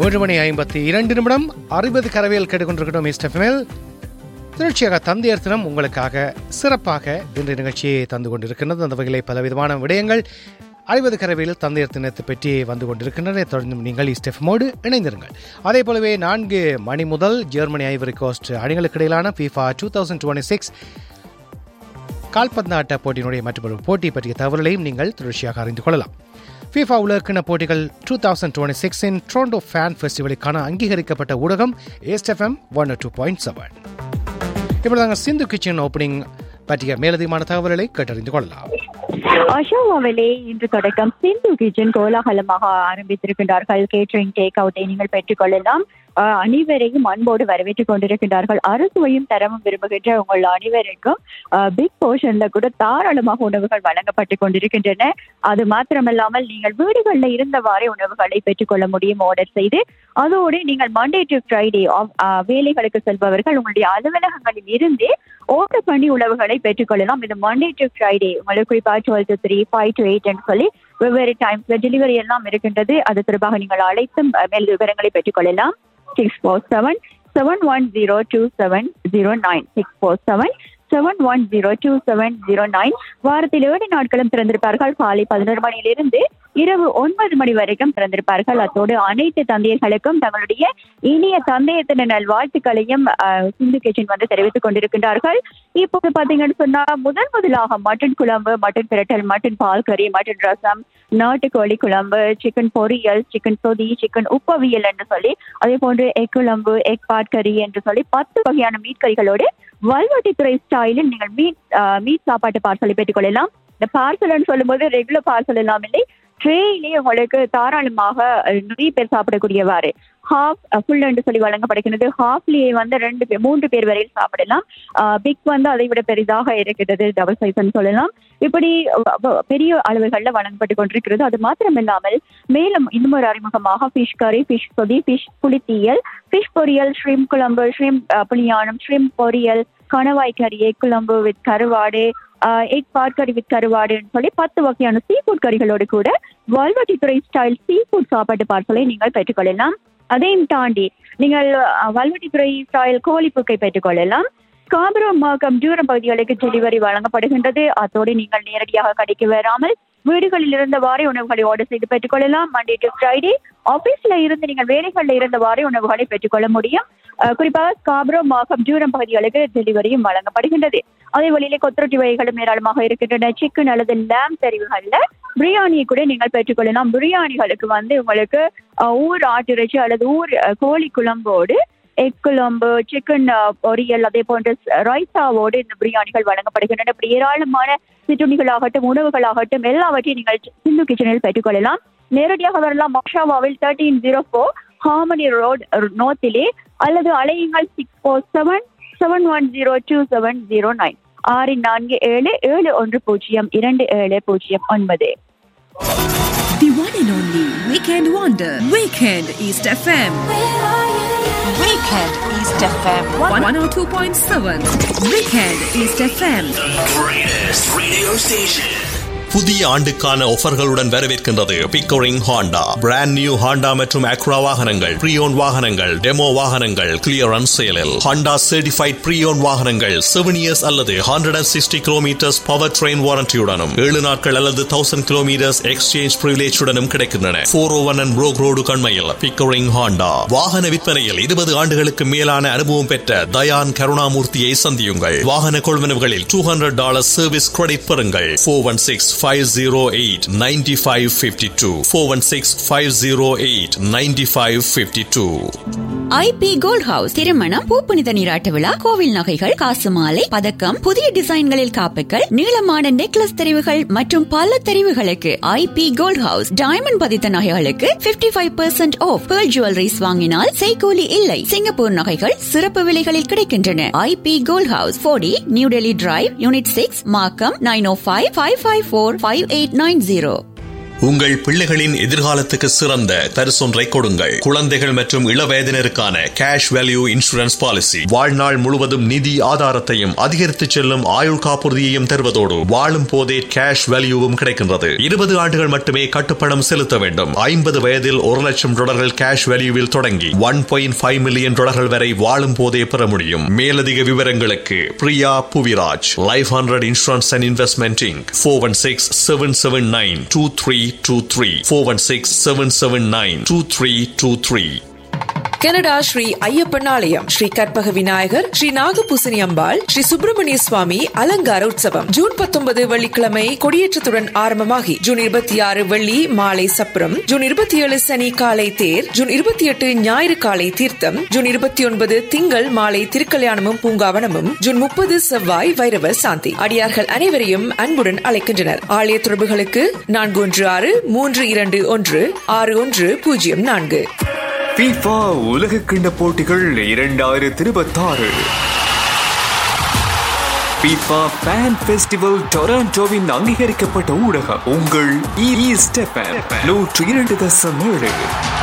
மூன்று மணி ஐம்பத்தி இரண்டு நிமிடம் அறுபது கரவியல் கேட்டுக்கொண்டிருக்கட்டும் இஸ்டெஃபமில் திருச்சியாக தந்தையர் தினம் உங்களுக்காக சிறப்பாக இன்றைய நிகழ்ச்சியை தந்து கொண்டிருக்கின்றது அந்த வகையிலே பலவிதமான விடயங்கள் அறுபது கரவையில் தந்தையர் தினத்தை பற்றி வந்து கொண்டிருக்கின்றன தொடர்ந்து நீங்கள் இஸ்டெஃபமோடு இணைந்திருங்கள் அதே போலவே நான்கு மணி முதல் ஜெர்மனி ஐவரி கோஸ்ட் அணிகளுக்கு இடையிலான FIFA two thousand twenty six கால்பந்தாட்ட போட்டியினுடைய மற்றொரு போட்டி பற்றிய தகவல்களையும் நீங்கள் தொடர்ச்சியாக அறிந்து கொள்ளலாம் ஃபீஃபா உலகக்கிண போட்டிகள் டூ தௌசண்ட் டுவெண்ட்டி சிக்ஸின் ட்ரோண்டோ ஃபேன் ஃபெஸ்டிவலுக்கான அங்கீகரிக்கப்பட்ட ஊடகம் ஏஸ்டெஃப்எம் ஒன் டூ பாயிண்ட் செவன் இப்படி நாங்கள் சிந்து கிச்சன் ஓப்பனிங் பற்றிய மேலதிகமான தகவல்களை கேட்டறிந்து கொள்ளலாம் அஷோவாவிலே இன்று தொடக்கம் சிந்து கிச்சன் கோலாகலமாக ஆரம்பித்திருக்கின்றார்கள் கேட்டரிங் டேக் அவுட்டை நீங்கள் பெற்றுக்கொள்ளலாம் அஹ், அனைவரையும் அன்போடு வரவேற்றுக் கொண்டிருக்கின்றார்கள் அறுசுவையும் தரமும் விரும்புகின்ற உங்கள் அனைவருக்கும் பிக் போர்ஷன்ல கூட தாராளமாக உணவுகள் வழங்கப்பட்டு கொண்டிருக்கின்றன அது மாத்திரமல்லாமல் நீங்கள் வீடுகளில் இருந்தவாறே உணவுகளை பெற்றுக்கொள்ள முடியும் ஆர்டர் செய்து அதோடு நீங்கள் மண்டே டு ஃப்ரைடே வேலைகளுக்கு செல்பவர்கள் உங்களுடைய அலுவலகங்களில் இருந்தே ஆர்டர் பண்ணி உணவுகளை பெற்றுக்கொள்ளலாம் இது மண்டே டு ஃப்ரைடே உங்களுக்கு குறிப்பாக twelve to three five to eight சொல்லி வெவ்வேறு டைம்ஸ்ல டெலிவரி எல்லாம் இருக்கின்றது அது தொடர்பாக நீங்கள் அழைத்தும் அஹ், மேல் விவரங்களை பெற்றுக்கொள்ளலாம் six four seven seven one zero two seven zero nine six four seven seven one zero two seven zero nine வாரத்தில் ஏழு நாட்களும் திறந்திருப்பார்கள் காலை பதினோரு மணியிலிருந்து இரவு ஒன்பது மணி வரைக்கும் திறந்திருப்பார்கள் அத்தோடு அனைத்து தந்தையர்களுக்கும் தங்களுடைய இனிய தந்தையர் தின நல்வாழ்த்துக்களையும் அஹ், சிந்து கிச்சன் வந்து தெரிவித்துக் கொண்டிருக்கின்றார்கள் இப்போது பாத்தீங்கன்னு சொன்னா முதல் முதலாக மட்டன் குழம்பு மட்டன் பிரட்டல் மட்டன் பால் கறி மட்டன் ரசம் நாட்டுக்கோழி குழம்பு சிக்கன் பொரியல் சிக்கன் சொதி சிக்கன் உப்பவியல் என்று சொல்லி அதே போன்று எக் குழம்பு எக் பாட் கறி என்று சொல்லி பத்து வகையான மீட் கறிகளோடு வல்வட்டித்துறை ஸ்டைலில் நீங்கள் மீட் மீட் சாப்பாட்டு பார்சலை பெற்றுக்கொள்ளலாம் இந்த பார்சல்னு சொல்லும்போது ரெகுலர் பார்சல் எல்லாம் இல்லை ட்ரேயிலே உங்களுக்கு தாராளமாக அஹ், நிறைய பேர் சாப்பிடக்கூடியவாறு ஹாஃப் ஃபுல் என்று சொல்லி வழங்கப்படுகிறது ஹாஃப்லேயே வந்து ரெண்டு பேர் மூன்று பேர் வரையில் சாப்பிடலாம் பிக் வந்து அதை விட பெரிதாக இருக்கிறது டபுள் சைஸ்ன்னு சொல்லலாம் இப்படி வ- வ- பெரிய அளவுகளில் வழங்கப்பட்டு கொண்டிருக்கிறது அது மாத்திரமில்லாமல் மேலும் இன்னும் ஒரு அறிமுகமாக ஃபிஷ் கறி ஃபிஷ் பொதி ஃபிஷ் புளித்தீயல் ஃபிஷ் பொரியல் ஷ்ரிம் குழம்பு ஷ்ரிம் புளியானம் ஷ்ரிம் பொரியல் கணவாய் கறி எக் குழம்பு வித் கருவாடு எக் பாட் கறி வித் கருவாடுன்னு சொல்லி பத்து வகையான சீ ஃபுட் கறிகளோடு கூட வல்வட்டித்துறை ஸ்டைல் சீ ஃபுட் சாப்பாட்டு பார்சலை நீங்கள் பெற்றுக்கொள்ளலாம் அதையும் தாண்டி நீங்கள் அஹ், வல்வட்டித்துறை ஸ்டைல் கோழிப்புக்கை பெற்றுக்கொள்ளலாம் காபரோ மார்க்கம் தூரம் பகுதிகளுக்கு டெலிவரி வழங்கப்படுகின்றது அத்தோடு நீங்கள் நேரடியாக கடைக்கு வராமல் வீடுகளில் இருந்தவாறே உணவுகளை ஆர்டர் செய்து பெற்றுக்கொள்ளலாம் மண்டே டு ஃப்ரைடே ஆபீஸ்ல இருந்து நீங்கள் வேலைகளில் இருந்தவாறே உணவுகளை பெற்றுக்கொள்ள முடியும் அஹ், குறிப்பாக காபரோ மார்க்கம் தூரம் பகுதிகளுக்கு டெலிவரியும் வழங்கப்படுகின்றது அதே வழியிலே கொத்தரொட்டி வகைகளும் ஏராளமாக இருக்கின்றன சிக்கன் அல்லது லேம் தெரிவுகள்ல பிரியாணியை கூட நீங்கள் பெற்றுக்கொள்ளலாம் பிரியாணிகளுக்கு வந்து உங்களுக்கு அஹ், ஊர் ஆட்டிறைச்சி அல்லது ஊர் அஹ், கோழி குழம்போடு எக் குழம்பு சிக்கன் பொரியல் அதே போன்ற ரைத்தாவோடு இந்த பிரியாணிகள் வழங்கப்படுகின்றன இப்படி ஏராளமான சிற்றுண்டிகளாகட்டும் உணவுகளாகட்டும் எல்லாவற்றையும் நீங்கள் சிந்து கிச்சனில் பெற்றுக்கொள்ளலாம் நேரடியாக வரலாம் மக்ஷாவாவில் thirteen zero four Harmony road நோத்திலே அல்லது அலையுங்கள் six four seven seven one zero two seven zero nine ஆறு நான்கு ஏழு ஏழு ஒன்று பூஜ்ஜியம் இரண்டு ஏழு பூஜ்ஜியம் ஒன்பது The one and only Weekend Wonder. Weekend East FM. Weekend East FM. 102.7. Weekend East FM. Greatest radio station. புதிய ஆண்டுக்கான ஆஃபர்களுடன் வரவேற்கின்றது Pickering Honda brand new Honda மற்றும் அக்ரா வாகனங்கள் ப்ரீயோன் வாகனங்கள் டெமோ வாகனங்கள் கிளியரன்ஸ் சேலில் ஹாண்டா சர்டிஃபைட் ப்ரீயோன் வாகனங்கள் செவன் இயர்ஸ் அல்லது hundred and sixty kilometres power train வாரண்டியுடனும் ஏழு நாட்கள் அல்லது தௌசண்ட் கிலோமீட்டர்ஸ் எக்ஸ்சேஞ்ச் பிரிவிலேஜுடனும் கிடைக்கின்றன four O one and Brock road கண்மையில் பிக்கோரிங் ஹாண்டா வாகன விற்பனையில் இருபது ஆண்டுகளுக்கு மேலான அனுபவம் பெற்ற தயான் கருணாமூர்த்தியை சந்தியுங்கள் வாகன கொள்வனவுகளில் two hundred dollar service credit பெறுங்கள் four one six five zero eight ninety five fifty two four one six five zero eight ninety five fifty two IP gold house திருமணம் பூப்புனித நீராட்ட விழா கோவில் நகைகள் காசு மாலை பதக்கம் புதிய டிசைன்களில் காப்புகள் நீளமான நெக்லஸ் தெரிவுகள் மற்றும் பல தெரிவுகளுக்கு ஐபி கோல்ட் ஹவுஸ் டைமண்ட் பதித்த நகைகளுக்கு 55% five percent off pearl jewelleries வாங்கினால் செய்கூலி இல்லை சிங்கப்பூர் நகைகள் சிறப்பு விலைகளில் கிடைக்கின்றன ஐபி கோல்ட் ஹவுஸ் போடி new Delhi drive unit six Markham nine O five five five four five eight nine zero உங்கள் பிள்ளைகளின் எதிர்காலத்துக்கு சிறந்த பரிசொன்றை கொடுங்கள் குழந்தைகள் மற்றும் இளவயதினருக்கான கேஷ் வேல்யூ இன்சூரன்ஸ் பாலிசி வாழ்நாள் முழுவதும் நிதி ஆதாரத்தையும் அதிகரித்து செல்லும் ஆயுள் காப்புறுதியையும் தருவதோடு வாழும் போதே கேஷ் வேல்யூவும் கிடைக்கின்றது இருபது ஆண்டுகள் மட்டுமே கட்டுப்பணம் செலுத்த வேண்டும் ஐம்பது வயதில் ஒரு லட்சம் டாலர்கள் கேஷ் வேல்யூவில் தொடங்கி ஒன் பாயிண்ட் ஃபைவ் மில்லியன் டாலர்கள் வரை வாழும் போதே பெற முடியும் மேலதிக விவரங்களுக்கு Priya Puviraj life hundred insurance and investment inc four one six seven seven nine two three two three four one six seven seven nine two three two three Canada Sri Ayyappan ஆலயம் ஸ்ரீ கற்பக விநாயகர் ஸ்ரீ நாகபூசணி அம்பாள் ஸ்ரீ சுப்பிரமணிய சுவாமி அலங்கார உற்சவம் ஜூன் பத்தொன்பது வெள்ளிக்கிழமை கொடியேற்றத்துடன் ஆரம்பமாகி ஜூன் இருபத்தி ஆறு வெள்ளி மாலை சப்புரம் ஜூன் இருபத்தி ஏழு சனி காலை தேர் ஜூன் இருபத்தி எட்டு ஞாயிறு காலை தீர்த்தம் ஜூன் இருபத்தி ஒன்பது திங்கள் மாலை திருக்கல்யாணமும் பூங்காவனமும் ஜூன் முப்பது செவ்வாய் வைரவர் சாந்தி அடியார்கள் அனைவரையும் அன்புடன் அழைக்கின்றனர் ஆலய தொடர்புகளுக்கு நான்கு ஒன்று ஆறு மூன்று இரண்டு ஒன்று ஆறு ஒன்று பூஜ்ஜியம் நான்கு FIFA உலக கிண்ட போட்டிகள் இரண்டாயிரத்தி இருபத்தாறு FIFA Fan Festival டொராண்டோவின் அங்கீகரிக்கப்பட்ட ஊடகம் உங்கள் ஈஸ்ட் நூற்று இரண்டு தசம் ஏழு